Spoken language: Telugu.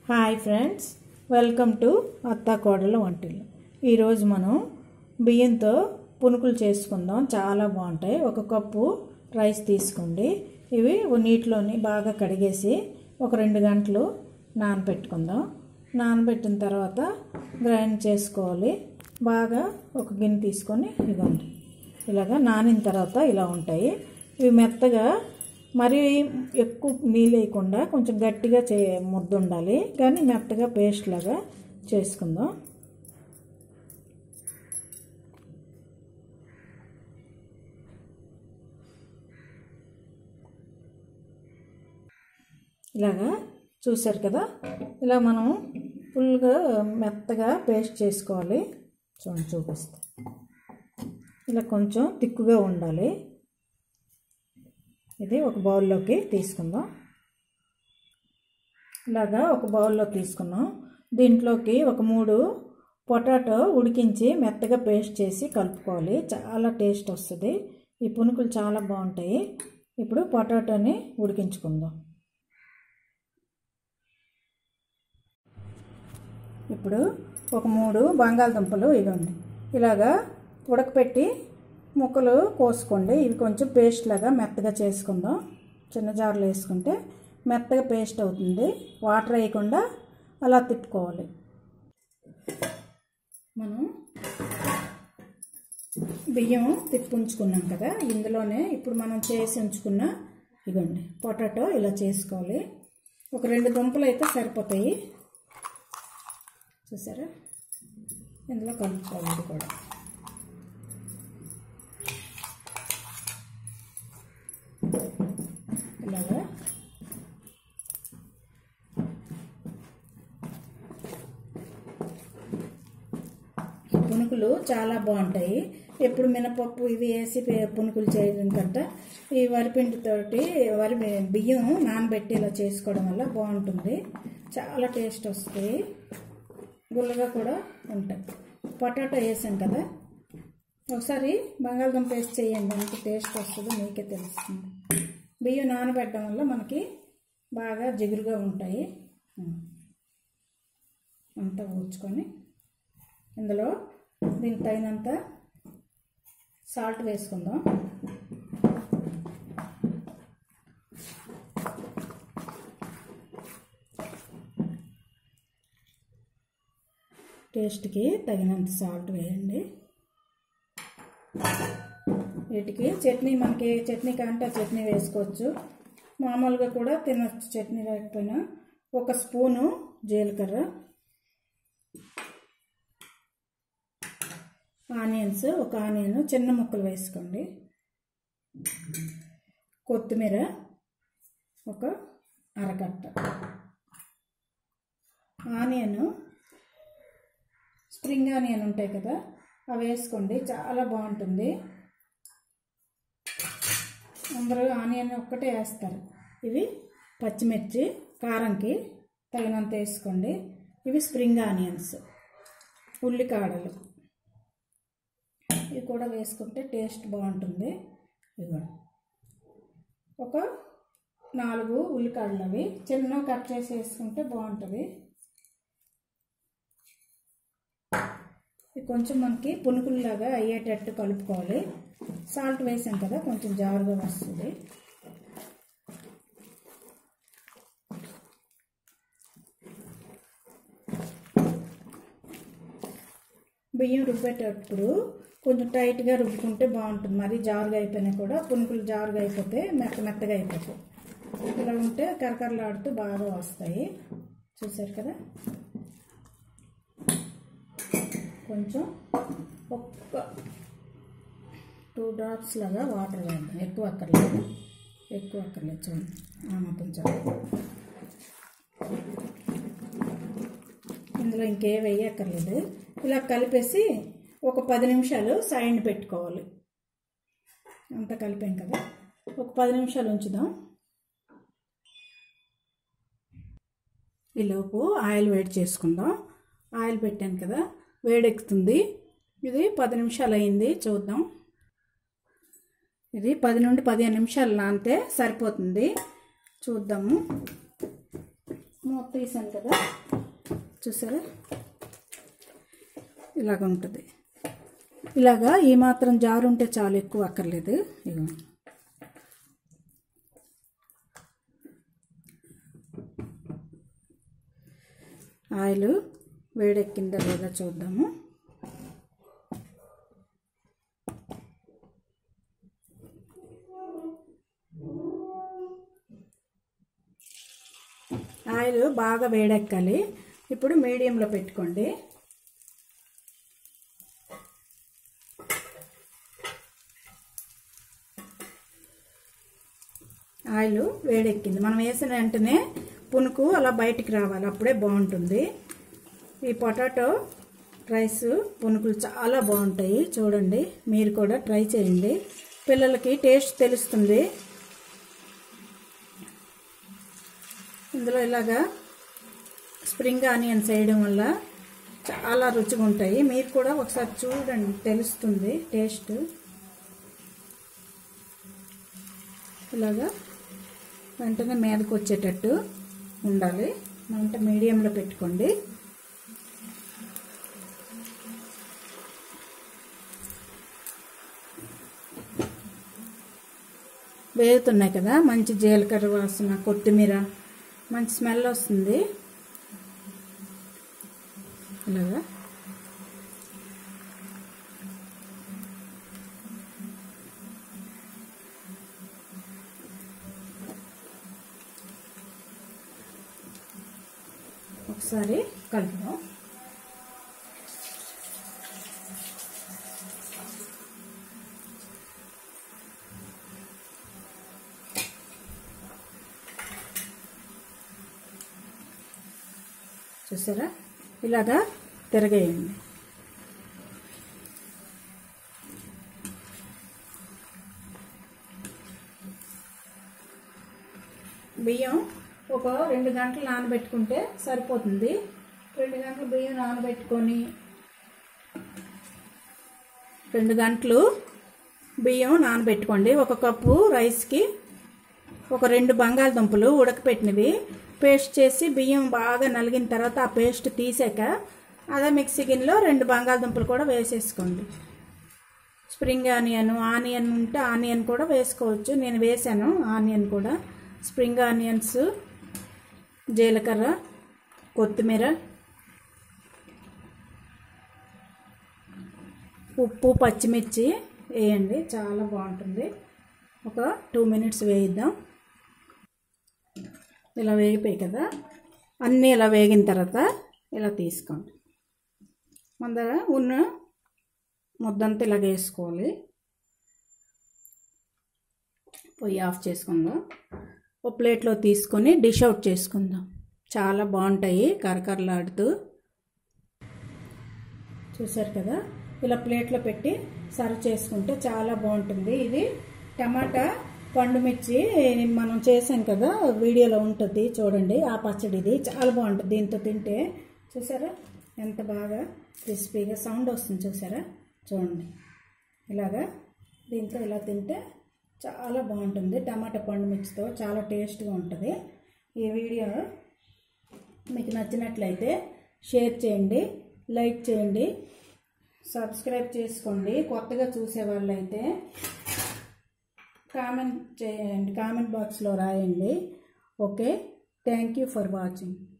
హాయ్ ఫ్రెండ్స్ వెల్కమ్ టు అత్తా కోడల వంటిల్లు ఈరోజు మనం బియ్యంతో పునుకులు చేసుకుందాం చాలా బాగుంటాయి ఒక కప్పు రైస్ తీసుకోండి ఇవి నీటిలోని బాగా కడిగేసి ఒక రెండు గంటలు నానబెట్టుకుందాం నానబెట్టిన తర్వాత గ్రైండ్ చేసుకోవాలి బాగా ఒక గిన్నె తీసుకొని ఇవ్వండి ఇలాగా నానిన తర్వాత ఇలా ఉంటాయి ఇవి మెత్తగా మరీ ఎక్కువ నీళ్ళు వేయకుండా కొంచెం గట్టిగా చే ముద్ద ఉండాలి కానీ మెత్తగా పేస్ట్ లాగా చేసుకుందాం ఇలాగా చూసారు కదా ఇలా మనం ఫుల్గా మెత్తగా పేస్ట్ చేసుకోవాలి చూడండి చూపిస్తే ఇలా కొంచెం తిక్కుగా ఉండాలి ఇది ఒక బౌల్లోకి తీసుకుందాం ఇలాగా ఒక బౌల్లో తీసుకున్నాం దీంట్లోకి ఒక మూడు పొటాటో ఉడికించి మెత్తగా పేస్ట్ చేసి కలుపుకోవాలి చాలా టేస్ట్ వస్తుంది ఈ పునుకులు చాలా బాగుంటాయి ఇప్పుడు పొటాటోని ఉడికించుకుందాం ఇప్పుడు ఒక మూడు బంగాళదుంపలు ఇవ్వండి ఇలాగా ఉడకపెట్టి ముక్కలు కోసుకోండి ఇవి కొంచెం పేస్ట్ లాగా మెత్తగా చేసుకుందాం చిన్న జార్లో వేసుకుంటే మెత్తగా పేస్ట్ అవుతుంది వాటర్ వేయకుండా అలా తిప్పుకోవాలి మనం బియ్యం తిప్పి ఉంచుకున్నాం కదా ఇందులోనే ఇప్పుడు మనం చేసి ఉంచుకున్న ఇవ్వండి పొటాటో ఇలా చేసుకోవాలి ఒక రెండు దుంపలు అయితే సరిపోతాయి చూసారా ఇందులో కలుపుకోవాలి ఇది కూడా ఇలాగా పునుకులు చాలా బాగుంటాయి ఎప్పుడు మినపప్పు ఇవి వేసి పునుకులు చేయడం కంటే ఈ వరిపిండితోటి వరి బియ్యం నానబెట్టి ఇలా చేసుకోవడం వల్ల బాగుంటుంది చాలా టేస్ట్ వస్తుంది గుల్లగా కూడా ఉంటాయి పొటాటో వేసాం కదా ఒకసారి బంగాళదుంప వేసి చేయండి ఎంత టేస్ట్ వస్తుందో మీకే తెలుస్తుంది బియ్యం నానబెట్టడం వల్ల మనకి బాగా జిగురుగా ఉంటాయి అంతా ఊడ్చుకొని ఇందులో దీనికి తగినంత సాల్ట్ వేసుకుందాం టేస్ట్కి తగినంత సాల్ట్ వేయండి వీటికి చట్నీ మనకి చట్నీ కంటే చట్నీ వేసుకోవచ్చు మామూలుగా కూడా తినచ్చు చట్నీ లేకపోయినా ఒక స్పూను జీలకర్ర ఆనియన్స్ ఒక ఆనియన్ చిన్న ముక్కలు వేసుకోండి కొత్తిమీర ఒక అరకట్ట ఆనియన్ స్ప్రింగ్ ఆనియన్ ఉంటాయి కదా అవి వేసుకోండి చాలా బాగుంటుంది అందరూ ఆనియన్ ఒక్కటే వేస్తారు ఇవి పచ్చిమిర్చి కారంకి తగినంత వేసుకోండి ఇవి స్ప్రింగ్ ఆనియన్స్ ఉల్లికాడలు ఇవి కూడా వేసుకుంటే టేస్ట్ బాగుంటుంది ఇవ్వండి ఒక నాలుగు ఉల్లికాడలు అవి చిన్న కట్ చేసి వేసుకుంటే బాగుంటుంది కొంచెం మనకి పునుకుల్లాగా అయ్యేటట్టు కలుపుకోవాలి సాల్ట్ వేసాం కదా కొంచెం జారుగా వస్తుంది బియ్యం రుబ్బేటప్పుడు కొంచెం టైట్గా రుబ్బుకుంటే బాగుంటుంది మరీ జారుగా అయిపోయినా కూడా పునుకులు జారుగా అయిపోతే మెత్త మెత్తగా అయిపోతాయి ఇలా ఉంటే కరకరలాడుతూ బాగా వస్తాయి చూసారు కదా కొంచెం ఒక్క టూ డ్రాప్స్ లాగా వాటర్ వేద్దాం ఎక్కువ అక్కర్లేదు ఎక్కువ అక్కర్లేదు చూడండి ఆ మొత్తం చాలు ఇందులో ఇంకే వేయక్కర్లేదు ఇలా కలిపేసి ఒక పది నిమిషాలు సైడ్ పెట్టుకోవాలి అంతా కలిపాం కదా ఒక పది నిమిషాలు ఉంచుదాం ఈలోపు ఆయిల్ వేడి చేసుకుందాం ఆయిల్ పెట్టాను కదా వేడెక్కుతుంది ఇది పది నిమిషాలు అయింది చూద్దాం ఇది పది నుండి పదిహేను నిమిషాలు నానితే సరిపోతుంది చూద్దాము మొత్తం తీసాను కదా చూసారా ఇలాగ ఉంటుంది ఇలాగా ఈ మాత్రం జారు ఉంటే చాలా ఎక్కువ అక్కర్లేదు ఇగో ఆయిల్ వేడెక్కిందా లేదా చూద్దాము ఆయిల్ బాగా వేడెక్కాలి ఇప్పుడు మీడియంలో పెట్టుకోండి ఆయిల్ వేడెక్కింది మనం వేసిన వెంటనే పునుకు అలా బయటికి రావాలి అప్పుడే బాగుంటుంది ఈ పొటాటో రైస్ పునుకులు చాలా బాగుంటాయి చూడండి మీరు కూడా ట్రై చేయండి పిల్లలకి టేస్ట్ తెలుస్తుంది ఇందులో ఇలాగా స్ప్రింగ్ ఆనియన్స్ వేయడం వల్ల చాలా రుచిగా ఉంటాయి మీరు కూడా ఒకసారి చూడండి తెలుస్తుంది టేస్ట్ ఇలాగా వెంటనే మీదకి వచ్చేటట్టు ఉండాలి మంట మీడియంలో పెట్టుకోండి వేగుతున్నాయి కదా మంచి జీలకర్ర వాసన కొత్తిమీర మంచి స్మెల్ వస్తుంది ఇలాగా ఒకసారి కలుపుదాం చూసారా ఇలాగా తిరగేయండి బియ్యం ఒక రెండు గంటలు నానబెట్టుకుంటే సరిపోతుంది రెండు గంటలు బియ్యం నానబెట్టుకొని రెండు గంటలు బియ్యం నానబెట్టుకోండి ఒక కప్పు రైస్కి ఒక రెండు బంగాళదుంపలు ఉడకపెట్టినవి పేస్ట్ చేసి బియ్యం బాగా నలిగిన తర్వాత ఆ పేస్ట్ తీసాక అదే మిక్సీ గిన్నెలో రెండు బంగాళదుంపలు కూడా వేసేసుకోండి స్ప్రింగ్ ఆనియన్ ఆనియన్ ఉంటే ఆనియన్ కూడా వేసుకోవచ్చు నేను వేసాను ఆనియన్ కూడా స్ప్రింగ్ ఆనియన్స్ జీలకర్ర కొత్తిమీర ఉప్పు పచ్చిమిర్చి వేయండి చాలా బాగుంటుంది ఒక టూ మినిట్స్ వేయిద్దాం ఇలా వేగిపోయి కదా అన్నీ ఇలా వేగిన తర్వాత ఇలా తీసుకోండి మన దగ్గర ఉన్న ముద్దంతా ఇలాగ వేసుకోవాలి పొయ్యి ఆఫ్ చేసుకుందాం ఒక ప్లేట్లో తీసుకొని డిష్ అవుట్ చేసుకుందాం చాలా బాగుంటాయి కరకరలాడుతూ చూసారు కదా ఇలా ప్లేట్లో పెట్టి సర్వ్ చేసుకుంటే చాలా బాగుంటుంది ఇది టమాటా పండు మిర్చి మనం చేసాం కదా వీడియోలో ఉంటుంది చూడండి ఆ పచ్చడి ఇది చాలా బాగుంటుంది దీంతో తింటే చూసారా ఎంత బాగా క్రిస్పీగా సౌండ్ వస్తుంది చూసారా చూడండి ఇలాగా దీంతో ఇలా తింటే చాలా బాగుంటుంది టమాటా పండు మిర్చితో చాలా టేస్ట్గా ఉంటుంది ఈ వీడియో మీకు నచ్చినట్లయితే షేర్ చేయండి లైక్ చేయండి సబ్స్క్రైబ్ చేసుకోండి కొత్తగా చూసే వాళ్ళైతే కామెంట్ చేయండి కామెంట్ బాక్స్లో రాయండి okay thank you for watching